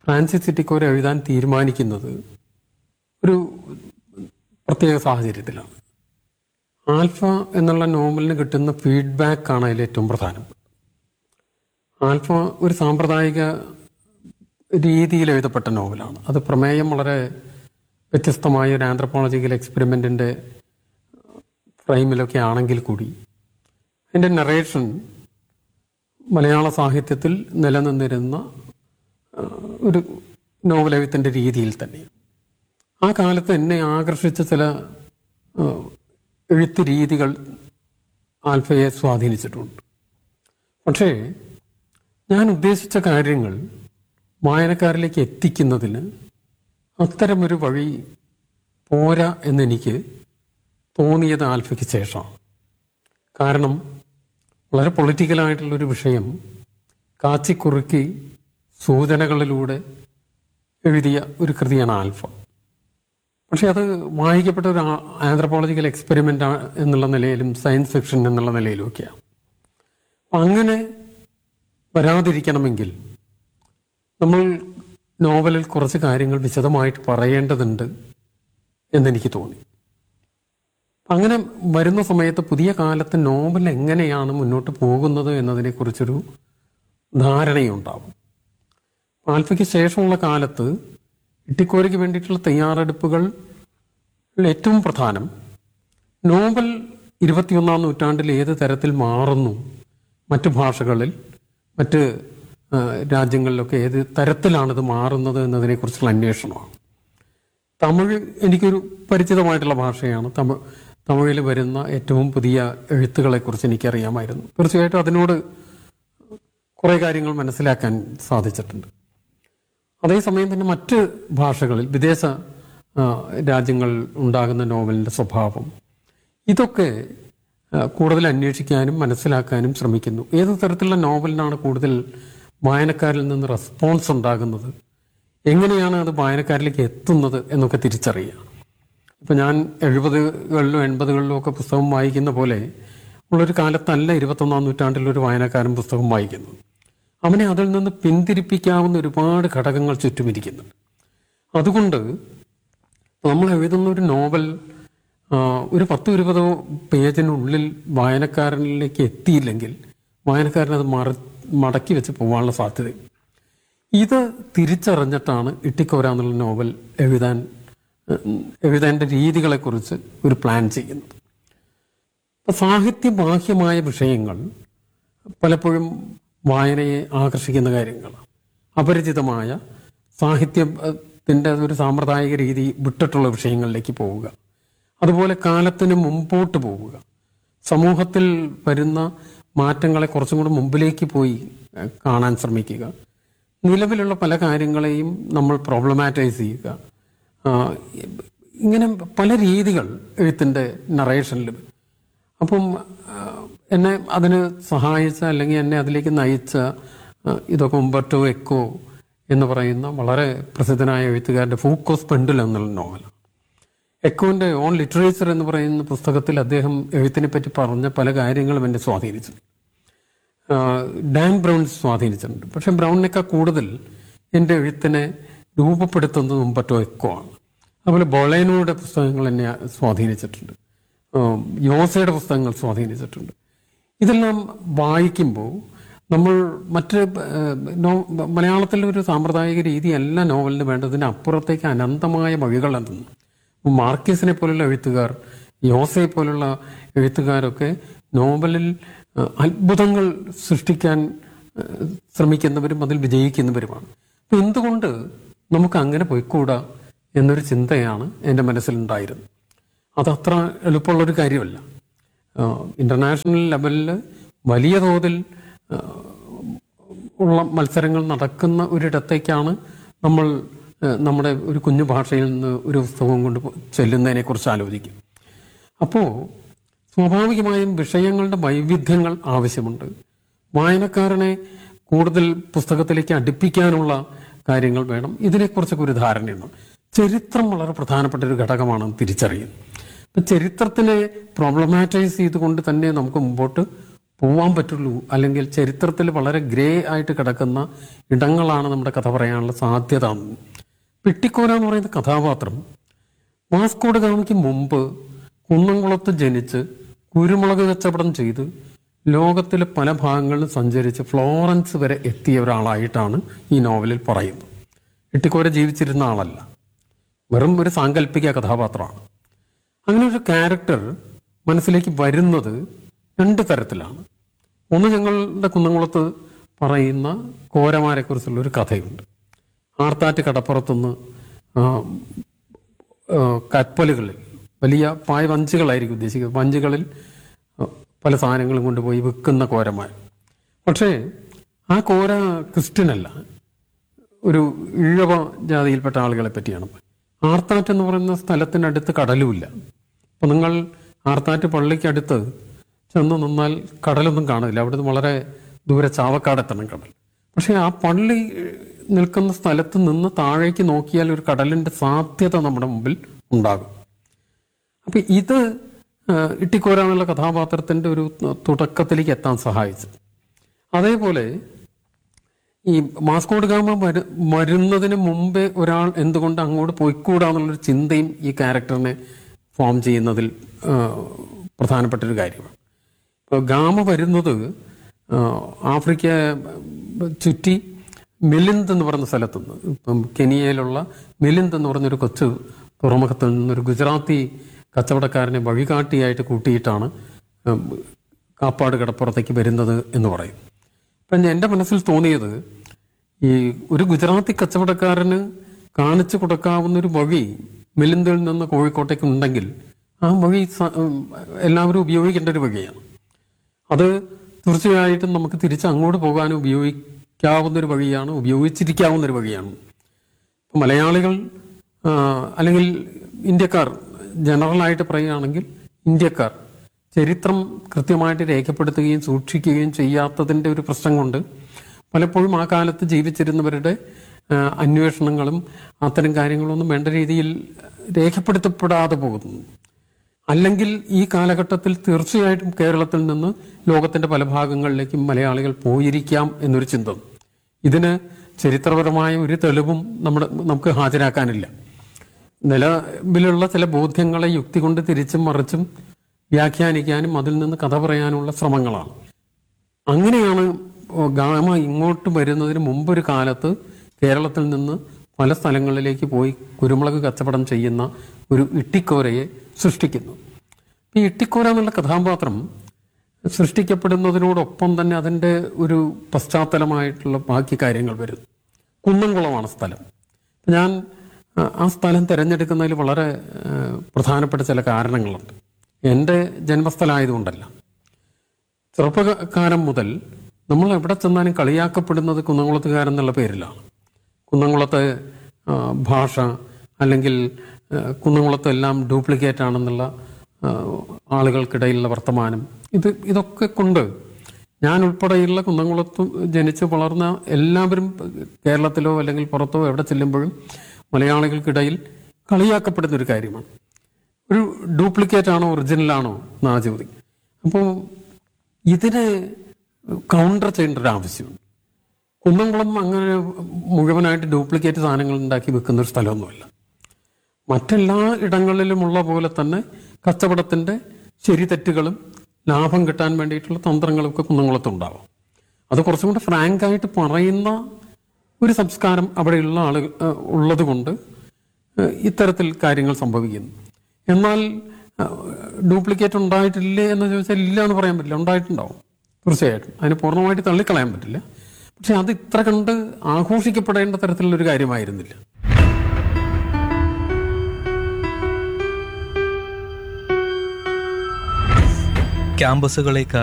Francis സിറ്റിക്കോർ എഴുതാൻ തീരുമാനിക്കുന്നത് ഒരു പ്രത്യേക സാഹചര്യത്തിലാണ് ആൽഫ എന്നുള്ള നോവലിന് കിട്ടുന്ന ഫീഡ്ബാക്ക് ആണ് അതിൽ ഏറ്റവും പ്രധാനം ആൽഫ ഒരു സാമ്പ്രദായിക രീതിയിൽ എഴുതപ്പെട്ട നോവലാണ് അത് പ്രമേയം വളരെ വ്യത്യസ്തമായ ഒരു ആന്ത്രപ്പോളജിക്കൽ എക്സ്പെരിമെൻറ്റിൻ്റെ ഫ്രെയിമിലൊക്കെ ആണെങ്കിൽ കൂടി അതിൻ്റെ നറേഷൻ മലയാള സാഹിത്യത്തിൽ നിലനിന്നിരുന്ന ആ, ഒരു നോവൽ എഴുത്തിൻ്റെ രീതിയിൽ തന്നെ ആ കാലത്ത് എന്നെ ആകർഷിച്ച ചില ആ, എഴുത്ത് രീതികൾ ആൽഫയെ സ്വാധീനിച്ചിട്ടുണ്ട് പക്ഷേ ഞാൻ ഉദ്ദേശിച്ച കാര്യങ്ങൾ വായനക്കാരിലേക്ക് എത്തിക്കുന്നതിന് അത്തരമൊരു വഴി പോരാ എന്നെനിക്ക് തോന്നിയത് ആൽഫയ്ക്ക് ശേഷമാണ് കാരണം വളരെ പൊളിറ്റിക്കലായിട്ടുള്ളൊരു വിഷയം കാച്ചിക്കുറുക്കി സൂചനകളിലൂടെ എഴുതിയ ഒരു കൃതിയാണ് ആൽഫ പക്ഷെ അത് വായിക്കപ്പെട്ട ഒരു ആന്ത്രപ്പോളജിക്കൽ എക്സ്പെരിമെൻ്റ് എന്നുള്ള നിലയിലും സയൻസ് ഫിക്ഷൻ എന്നുള്ള നിലയിലും ഒക്കെയാണ് അപ്പം അങ്ങനെ വരാതിരിക്കണമെങ്കിൽ നമ്മൾ നോവലിൽ കുറച്ച് കാര്യങ്ങൾ വിശദമായിട്ട് പറയേണ്ടതുണ്ട് എന്നെനിക്ക് തോന്നി അങ്ങനെ വരുന്ന സമയത്ത് പുതിയ കാലത്ത് നോവൽ എങ്ങനെയാണ് മുന്നോട്ട് പോകുന്നത് എന്നതിനെക്കുറിച്ചൊരു ധാരണയുണ്ടാവും ആൽഫയ്ക്ക് ശേഷമുള്ള കാലത്ത് ഇട്ടിക്കോരയ്ക്ക് വേണ്ടിയിട്ടുള്ള തയ്യാറെടുപ്പുകൾ ഏറ്റവും പ്രധാനം നോവൽ ഇരുപത്തിയൊന്നാം നൂറ്റാണ്ടിൽ ഏത് തരത്തിൽ മാറുന്നു മറ്റു ഭാഷകളിൽ മറ്റ് ആ, രാജ്യങ്ങളിലൊക്കെ ഏത് തരത്തിലാണിത് മാറുന്നത് എന്നതിനെക്കുറിച്ചുള്ള അന്വേഷണമാണ് തമിഴ് എനിക്കൊരു പരിചിതമായിട്ടുള്ള ഭാഷയാണ് തമിഴ് തമിഴിൽ വരുന്ന ഏറ്റവും പുതിയ എഴുത്തുകളെക്കുറിച്ച് എനിക്കറിയാമായിരുന്നു തീർച്ചയായിട്ടും അതിനോട് കുറേ കാര്യങ്ങൾ മനസ്സിലാക്കാൻ സാധിച്ചിട്ടുണ്ട് അതേസമയം തന്നെ മറ്റ് ഭാഷകളിൽ വിദേശ ആ, രാജ്യങ്ങൾ ഉണ്ടാകുന്ന നോവലിൻ്റെ സ്വഭാവം ഇതൊക്കെ ആ, കൂടുതൽ അന്വേഷിക്കാനും മനസ്സിലാക്കാനും ശ്രമിക്കുന്നു ഏത് തരത്തിലുള്ള നോവലിനാണ് കൂടുതൽ വായനക്കാരിൽ നിന്ന് റെസ്പോൺസ് ഉണ്ടാകുന്നത് എങ്ങനെയാണ് അത് വായനക്കാരിലേക്ക് എത്തുന്നത് എന്നൊക്കെ തിരിച്ചറിയുക ഇപ്പം ഞാൻ എഴുപതുകളിലും എൺപതുകളിലും ഒക്കെ പുസ്തകം വായിക്കുന്ന പോലെ ഉള്ളൊരു കാലത്തല്ല ഇരുപത്തൊന്നാം നൂറ്റാണ്ടിൽ ഒരു വായനക്കാരൻ പുസ്തകം വായിക്കുന്നത് അവനെ അതിൽ നിന്ന് പിന്തിരിപ്പിക്കാവുന്ന ഒരുപാട് ഘടകങ്ങൾ ചുറ്റുമിരിക്കുന്നുണ്ട് അതുകൊണ്ട് നമ്മൾ എഴുതുന്ന ഒരു നോവൽ ആ, ഒരു പത്തോ ഇരുപതോ പേജിനുള്ളിൽ വായനക്കാരനിലേക്ക് എത്തിയില്ലെങ്കിൽ വായനക്കാരൻ അത് മറ മടക്കി വെച്ച് പോകാനുള്ള സാധ്യത ഇത് തിരിച്ചറിഞ്ഞിട്ടാണ് ഇട്ടിക്കോര എന്നുള്ള നോവൽ എഴുതാൻ ഉം, എഴുതേണ്ട രീതികളെക്കുറിച്ച് ഒരു പ്ലാൻ ചെയ്യുന്നത് അപ്പൊ സാഹിത്യബാഹ്യമായ വിഷയങ്ങൾ പലപ്പോഴും വായനയെ ആകർഷിക്കുന്ന കാര്യങ്ങളാണ് അപരിചിതമായ സാഹിത്യത്തിൻ്റെ ഒരു സാമ്പ്രദായിക രീതി വിട്ടിട്ടുള്ള വിഷയങ്ങളിലേക്ക് പോവുക അതുപോലെ കാലത്തിന് മുമ്പോട്ട് പോവുക സമൂഹത്തിൽ വരുന്ന മാറ്റങ്ങളെ കുറച്ചും കൂടി മുമ്പിലേക്ക് പോയി ഏഹ്, കാണാൻ ശ്രമിക്കുക നിലവിലുള്ള പല കാര്യങ്ങളെയും നമ്മൾ പ്രോബ്ലമാറ്റൈസ് ചെയ്യുക ആ, ഇങ്ങനെ പല രീതികൾ എഴുത്തിൻ്റെ നറേഷനിൽ അപ്പം ആ, എന്നെ അതിന് സഹായിച്ച അല്ലെങ്കിൽ എന്നെ അതിലേക്ക് നയിച്ച ആ, ഇതൊക്കെ ഉമ്പർട്ടോ എക്കോ എന്ന് പറയുന്ന വളരെ പ്രസിദ്ധനായ എഴുത്തുകാരൻ്റെ ഫൂക്കോസ് പെൻഡുൽ എന്നുള്ള നോവലാണ് എക്കോന്റെ ഓൺ ലിറ്ററേച്ചർ എന്ന് പറയുന്ന പുസ്തകത്തിൽ അദ്ദേഹം എഴുത്തിനെ പറ്റി പറഞ്ഞ പല കാര്യങ്ങളും എന്നെ സ്വാധീനിച്ചു ആഹ് ഡാൻ ബ്രൗൺ സ്വാധീനിച്ചിട്ടുണ്ട് പക്ഷെ ബ്രൗണിനേക്കാൾ കൂടുതൽ എൻ്റെ എഴുത്തിനെ രൂപപ്പെടുത്തുന്നത് മുമ്പറ്റോ എക്കോ ആണ് അതുപോലെ ബൊളേനോയുടെ പുസ്തകങ്ങൾ എന്നെ സ്വാധീനിച്ചിട്ടുണ്ട് ആഹ് യോസയുടെ പുസ്തകങ്ങൾ സ്വാധീനിച്ചിട്ടുണ്ട് ഇതെല്ലാം വായിക്കുമ്പോൾ നമ്മൾ മറ്റ് ഏഹ്, നോ മലയാളത്തിലെ ഒരു സാമ്പ്രദായിക രീതിയല്ല നോവലിന് വേണ്ടതിന് അപ്പുറത്തേക്ക് അനന്തമായ വഴികൾ എന്തെന്ന് മാർക്കീസിനെ പോലുള്ള എഴുത്തുകാർ യോസയെ പോലുള്ള എഴുത്തുകാരൊക്കെ നോവലിൽ ഏഹ്, അത്ഭുതങ്ങൾ സൃഷ്ടിക്കാൻ ഏഹ്, ശ്രമിക്കുന്നവരും അതിൽ വിജയിക്കുന്നവരുമാണ് അപ്പൊ എന്തുകൊണ്ട് നമുക്ക് അങ്ങനെ പോയിക്കൂടാ എന്നൊരു ചിന്തയാണ് എൻ്റെ മനസ്സിലുണ്ടായിരുന്നത് അതത്ര എളുപ്പമുള്ളൊരു കാര്യമല്ല ഇൻ്റർനാഷണൽ ലെവലിൽ വലിയ തോതിൽ ആ, ഉള്ള മത്സരങ്ങൾ നടക്കുന്ന ഒരിടത്തേക്കാണ് നമ്മൾ ആ, നമ്മുടെ ഒരു കുഞ്ഞു ഭാഷയിൽ നിന്ന് ഒരു പുസ്തകം കൊണ്ട് ചെല്ലുന്നതിനെ കുറിച്ച് ആലോചിക്കും അപ്പോൾ സ്വാഭാവികമായും വിഷയങ്ങളുടെ വൈവിധ്യങ്ങൾ ആവശ്യമുണ്ട് വായനക്കാരനെ കൂടുതൽ പുസ്തകത്തിലേക്ക് അടുപ്പിക്കാനുള്ള കാര്യങ്ങൾ വേണം ഇതിനെക്കുറിച്ചൊക്കെ ഒരു ധാരണയുണ്ട് ചരിത്രം വളരെ പ്രധാനപ്പെട്ട ഒരു ഘടകമാണെന്ന് തിരിച്ചറിയുന്നു അപ്പം ചരിത്രത്തിനെ പ്രോബ്ലമാറ്റൈസ് ചെയ്തുകൊണ്ട് തന്നെ നമുക്ക് മുമ്പോട്ട് പോവാൻ പറ്റുള്ളൂ അല്ലെങ്കിൽ ചരിത്രത്തിൽ വളരെ ഗ്രേ ആയിട്ട് കിടക്കുന്ന ഇടങ്ങളാണ് നമ്മുടെ കഥ പറയാനുള്ള സാധ്യത പെട്ടിക്കോര എന്ന് പറയുന്ന കഥാപാത്രം വാസ്കോഡ് ഗാമയ്ക്ക് മുമ്പ് കുന്നംകുളത്ത് ജനിച്ച് കുരുമുളക് കച്ചവടം ചെയ്ത് ലോകത്തിലെ പല ഭാഗങ്ങളിലും സഞ്ചരിച്ച് ഫ്ലോറൻസ് വരെ എത്തിയ ഒരാളായിട്ടാണ് ഈ നോവലിൽ പറയുന്നത് ഇട്ടിക്കോര ജീവിച്ചിരുന്ന ആളല്ല വെറും ഒരു സാങ്കല്പിക കഥാപാത്രമാണ് അങ്ങനെ ഒരു ക്യാരക്ടർ മനസ്സിലേക്ക് വരുന്നത് രണ്ട് തരത്തിലാണ് ഒന്ന് ഞങ്ങളുടെ കുന്നംകുളത്ത് പറയുന്ന കോരമാരെ കുറിച്ചുള്ള ഒരു കഥയുണ്ട് ആർത്താറ്റ് കടപ്പുറത്തുനിന്ന് ആ, ആ, കപ്പലുകളിൽ വലിയ പായ വഞ്ചികളായിരിക്കും ഉദ്ദേശിക്കുന്നത് വഞ്ചികളിൽ ആ, പല സാധനങ്ങളും കൊണ്ടുപോയി വിൽക്കുന്ന കോരമാർ പക്ഷേ ആ കോര ക്രിസ്ത്യനല്ല ഒരു ഈഴവ ജാതിയിൽപ്പെട്ട ആളുകളെ പറ്റിയാണ് ആർത്താറ്റ് എന്ന് പറയുന്ന സ്ഥലത്തിനടുത്ത് കടലുമില്ല അപ്പം നിങ്ങൾ ആർത്താറ്റ് പള്ളിക്കടുത്ത് ചെന്ന് നിന്നാൽ കടലൊന്നും കാണില്ല അവിടുന്ന് വളരെ ദൂരെ ചാവക്കാട് എത്തണം കടൽ പക്ഷേ ആ പള്ളി ഏഹ്, നിൽക്കുന്ന സ്ഥലത്ത് നിന്ന് താഴേക്ക് നോക്കിയാൽ ഒരു കടലിന്റെ സാധ്യത നമ്മുടെ മുമ്പിൽ ഉണ്ടാകും അപ്പൊ ഇത് ഏഹ്, ഇട്ടിക്കോര എന്നുള്ള കഥാപാത്രത്തിന്റെ ഒരു തുടക്കത്തിലേക്ക് എത്താൻ സഹായിച്ചു അതേപോലെ ഈ മാസ്കോഡ് ഗാമ വരു വരുന്നതിന് മുമ്പേ ഒരാൾ എന്തുകൊണ്ട് അങ്ങോട്ട് പോയിക്കൂടാന്നുള്ളൊരു ചിന്തയും ഈ ക്യാരക്ടറിനെ ഫോം ചെയ്യുന്നതിൽ ആ, പ്രധാനപ്പെട്ട ഒരു കാര്യമാണ് ഇപ്പോൾ ഗാമ വരുന്നത് ആ, ആഫ്രിക്ക ചുറ്റി മിലിന്ത് എന്ന് പറയുന്ന സ്ഥലത്ത് നിന്ന് ഇപ്പം കെനിയയിലുള്ള മിലിന്ത് എന്ന് പറഞ്ഞൊരു കൊച്ചു തുറമുഖത്തിൽ നിന്നൊരു ഗുജറാത്തി കച്ചവടക്കാരനെ വഴികാട്ടിയായിട്ട് കൂട്ടിയിട്ടാണ് ഉം, കാപ്പാട് കടപ്പുറത്തേക്ക് വരുന്നത് എന്ന് പറയും അപ്പം എൻ്റെ മനസ്സിൽ തോന്നിയത് ഈ ഒരു ഗുജറാത്തി കച്ചവടക്കാരന് കാണിച്ചു കൊടുക്കാവുന്ന ഒരു വഴി മിലിന്തിൽ നിന്ന് കോഴിക്കോട്ടേക്ക് ഉണ്ടെങ്കിൽ ആ വഴി സ- ഉം, എല്ലാവരും ഉപയോഗിക്കേണ്ട ഒരു വഴിയാണ് അത് തീർച്ചയായിട്ടും നമുക്ക് തിരിച്ച് അങ്ങോട്ട് പോകാൻ ഉപയോഗിക്കാവുന്ന ഒരു വഴിയാണ് ഉപയോഗിച്ചിരിക്കാവുന്ന ഒരു വഴിയാണ് ഇപ്പം മലയാളികൾ ആ, അല്ലെങ്കിൽ ഇന്ത്യക്കാർ ജനറലായിട്ട് പറയുകയാണെങ്കിൽ ഇന്ത്യക്കാർ ചരിത്രം കൃത്യമായിട്ട് രേഖപ്പെടുത്തുകയും സൂക്ഷിക്കുകയും ചെയ്യാത്തതിൻ്റെ ഒരു പ്രശ്നം കൊണ്ട് പലപ്പോഴും ആ കാലത്ത് ജീവിച്ചിരുന്നവരുടെ ആ, അന്വേഷണങ്ങളും അത്തരം കാര്യങ്ങളൊന്നും വേണ്ട രീതിയിൽ രേഖപ്പെടുത്തപ്പെടാതെ പോകുന്നു അല്ലെങ്കിൽ ഈ കാലഘട്ടത്തിൽ തീർച്ചയായിട്ടും കേരളത്തിൽ നിന്ന് ലോകത്തിന്റെ പല ഭാഗങ്ങളിലേക്കും മലയാളികൾ പോയിരിക്കാം എന്നൊരു ചിന്ത ഇതിന് ചരിത്രപരമായ ഒരു തെളിവും നമ്മുടെ നമുക്ക് ഹാജരാക്കാനില്ല നിലവിലുള്ള ചില ബോധ്യങ്ങളെ യുക്തി കൊണ്ട് തിരിച്ചും മറിച്ചും വ്യാഖ്യാനിക്കാനും അതിൽ നിന്ന് കഥ പറയാനുള്ള ശ്രമങ്ങളാണ് അങ്ങനെയാണ് ഗാമ ഇങ്ങോട്ട് വരുന്നതിന് മുമ്പൊരു കാലത്ത് കേരളത്തിൽ നിന്ന് പല സ്ഥലങ്ങളിലേക്ക് പോയി കുരുമുളക് കച്ചവടം ചെയ്യുന്ന ഒരു ഇട്ടിക്കോരയെ സൃഷ്ടിക്കുന്നു ഈ ഇട്ടിക്കോര എന്നുള്ള കഥാപാത്രം സൃഷ്ടിക്കപ്പെടുന്നതിനോടൊപ്പം തന്നെ അതിൻ്റെ ഒരു പശ്ചാത്തലമായിട്ടുള്ള ബാക്കി കാര്യങ്ങൾ വരും കുന്നംകുളമാണ് സ്ഥലം ഞാൻ ആ, ആ സ്ഥലം തിരഞ്ഞെടുക്കുന്നതിൽ വളരെ ആ, പ്രധാനപ്പെട്ട ചില കാരണങ്ങളുണ്ട് എൻ്റെ ജന്മസ്ഥലമായതുകൊണ്ടല്ല ചെറുപ്പകാലം മുതൽ നമ്മൾ എവിടെ ചെന്നാലും കളിയാക്കപ്പെടുന്നത് കുന്നംകുളത്തുകാരൻ എന്നുള്ള പേരിലാണ് കുന്നംകുളത്തെ ആ, ഭാഷ അല്ലെങ്കിൽ ആ, കുന്നംകുളത്ത് എല്ലാം ഡ്യൂപ്ലിക്കേറ്റ് ആണെന്നുള്ള ആ, ആളുകൾക്കിടയിലുള്ള വർത്തമാനം ഇത് ഇതൊക്കെ കൊണ്ട് ഞാൻ ഉൾപ്പെടെയുള്ള കുന്നംകുളത്ത് ജനിച്ച് വളർന്ന എല്ലാവരും കേരളത്തിലോ അല്ലെങ്കിൽ പുറത്തോ എവിടെ ചെല്ലുമ്പോഴും മലയാളികൾക്കിടയിൽ കളിയാക്കപ്പെടുന്ന ഒരു കാര്യമാണ് ഒരു ഡ്യൂപ്ലിക്കേറ്റ് ആണോ ഒറിജിനൽ ആണോ എന്നാ ചോദ്യം അപ്പോൾ ഇതിനെ കൗണ്ടർ ചെയ്യേണ്ട ഒരു ആവശ്യമുണ്ട് കുന്നംകുളം അങ്ങനെ മുഴുവനായിട്ട് ഡ്യൂപ്ലിക്കേറ്റ് സാധനങ്ങൾ ഉണ്ടാക്കി വെക്കുന്ന ഒരു സ്ഥലമൊന്നുമല്ല മറ്റെല്ലാ ഇടങ്ങളിലുമുള്ള പോലെ തന്നെ കച്ചവടത്തിന്റെ ശരി തെറ്റുകളും ലാഭം കിട്ടാൻ വേണ്ടിയിട്ടുള്ള തന്ത്രങ്ങളും ഒക്കെ കുന്നംകുളത്തുണ്ടാവാം അത് കുറച്ചും കൂടെ ഫ്രാങ്ക് ആയിട്ട് പറയുന്ന ഒരു സംസ്കാരം അവിടെയുള്ള ആളുകൾ ഉള്ളത് കൊണ്ട് ഏഹ് ഇത്തരത്തിൽ കാര്യങ്ങൾ സംഭവിക്കുന്നു എന്നാൽ ഡ്യൂപ്ലിക്കേറ്റ് ഉണ്ടായിട്ടില്ലേ എന്ന് ചോദിച്ചാൽ ഇല്ല എന്ന് പറയാൻ പറ്റില്ല ഉണ്ടായിട്ടുണ്ടാവും തീർച്ചയായിട്ടും അതിന് പൂർണ്ണമായിട്ട് തള്ളിക്കളയാൻ പറ്റില്ല പക്ഷെ അത് ഇത്ര കണ്ട് ആഘോഷിക്കപ്പെടേണ്ട തരത്തിലുള്ള ഒരു കാര്യമായിരുന്നില്ല ക്യാമ്പസുകളെ